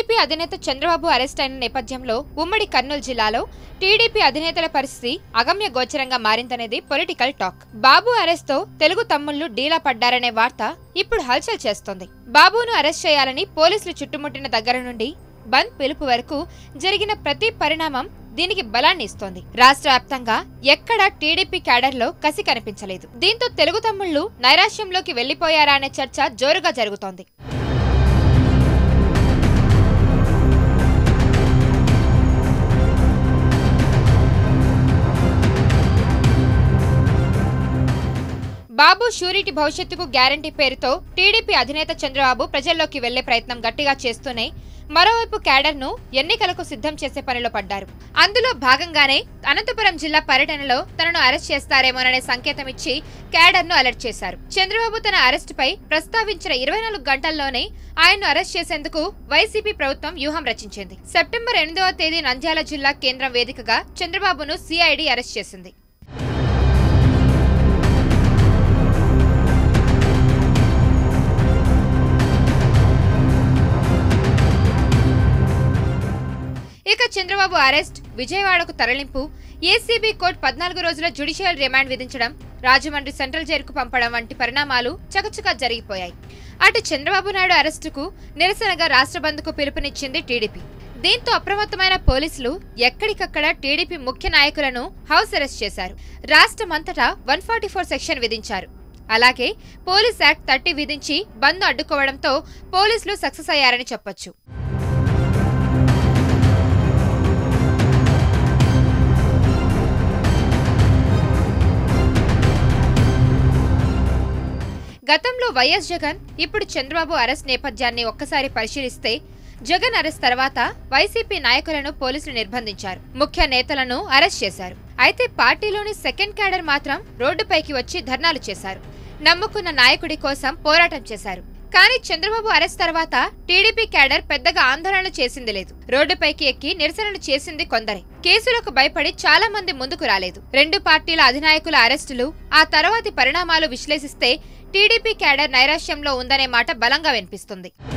TDP అధినేత Chandrababu arrest అయిన నేపథ్యంలో ఉమ్మడి కర్నూలు జిల్లాలో టీడీపీ అధినేతల పరిస్థితి అగమ్య గోచరంగా మారిందనేది పొలిటికల్ టాక్ బాబు అరెస్ట్ తో తెలుగు తమ్ముళ్లు డీలా పడ్డారనే వార్త ఇప్పుడు హల్చల్ చేస్తోంది బాబును అరెస్ట్ చేయాలని పోలీసులు చుట్టుముట్టిన దగ్గర నుండి బంద్ పిలుపు వరకు జరిగిన ప్రతి పరిణామం దీనికి బలాన్ని ఇస్తోంది రాష్ట్ర వ్యాప్తంగా ఎక్కడా టీడీపీ క్యాడర్లో కసి కనిపించలేదు దీంతో తెలుగు తమ్ముళ్లు నైరాశ్యంలోకి వెళ్లిపోయారా అనే చర్చ జోరుగా జరుగుతోంది బాబు షూరిటీ భవిష్యత్తుకు గ్యారంటీ పేరుతో టీడీపీ అధినేత చంద్రబాబు ప్రజల్లోకి వెళ్లే ప్రయత్నం గట్టిగా చేస్తూనే మరోవైపు క్యాడర్ను ఎన్నికలకు సిద్ధం చేసే పనిలో పడ్డారు అందులో భాగంగానే అనంతపురం జిల్లా పర్యటనలో తనను అరెస్ట్ చేస్తారేమోననే సంకేతం ఇచ్చి క్యాడర్ను అలర్ట్ చేశారు చంద్రబాబు తన అరెస్టుపై ప్రస్తావించిన ఇరవై నాలుగు గంటల్లోనే ఆయన్ను అరెస్ట్ చేసేందుకు వైసీపీ ప్రభుత్వం వ్యూహం రచించింది సెప్టెంబర్ ఎనిమిదవ తేదీ నంద్యాల జిల్లా కేంద్రం వేదికగా చంద్రబాబును సిఐడి అరెస్ట్ చేసింది ఇక చంద్రబాబు అరెస్ట్ విజయవాడకు తరలింపు ఏసీబీ కోర్టు పద్నాలుగు రోజుల జ్యుడిషియల్ రిమాండ్ విధించడం రాజమండ్రి సెంట్రల్ జైలుకు పంపడం వంటి పరిణామాలు చకచకా జరిగిపోయాయి అటు చంద్రబాబు నాయుడు అరెస్టుకు నిరసనగా రాష్ట్ర బంద్కు పిలుపునిచ్చింది టీడీపీ దీంతో అప్రమత్తమైన పోలీసులు ఎక్కడికక్కడ టీడీపీ ముఖ్య నాయకులను హౌస్ అరెస్ట్ చేశారు రాష్ట్రమంతటా వన్ ఫార్టీ ఫోర్ సెక్షన్ విధించారు అలాగే పోలీస్ యాక్ట్ థర్టీ విధించి బంద్ అడ్డుకోవడంతో పోలీసులు సక్సెస్ అయ్యారని చెప్పొచ్చు గతంలో వైఎస్ జగన్ ఇప్పుడు చంద్రబాబు అరెస్ట్ నేపథ్యాన్ని ఒక్కసారి పరిశీలిస్తే జగన్ అరెస్ట్ తర్వాత వైసీపీ నాయకులను పోలీసులు నిర్బంధించారు ముఖ్య నేతలను అరెస్ట్ చేశారు అయితే పార్టీలోని సెకండ్ క్యాడర్ మాత్రం రోడ్డుపైకి వచ్చి ధర్నాలు చేశారు నమ్ముకున్న నాయకుడి కోసం పోరాటం చేశారు కానీ చంద్రబాబు అరెస్ట్ తర్వాత టీడీపీ క్యాడర్ పెద్దగా ఆందోళనలు చేసింది లేదు రోడ్డుపైకి ఎక్కి నిరసనలు చేసింది కొందరే కేసులకు భయపడి చాలా మంది ముందుకు రాలేదు రెండు పార్టీల అధినాయకుల అరెస్టులు ఆ తర్వాతి పరిణామాలు విశ్లేషిస్తే టీడీపీ క్యాడర్ నైరాశ్యంలో ఉందనే మాట బలంగా వినిపిస్తుంది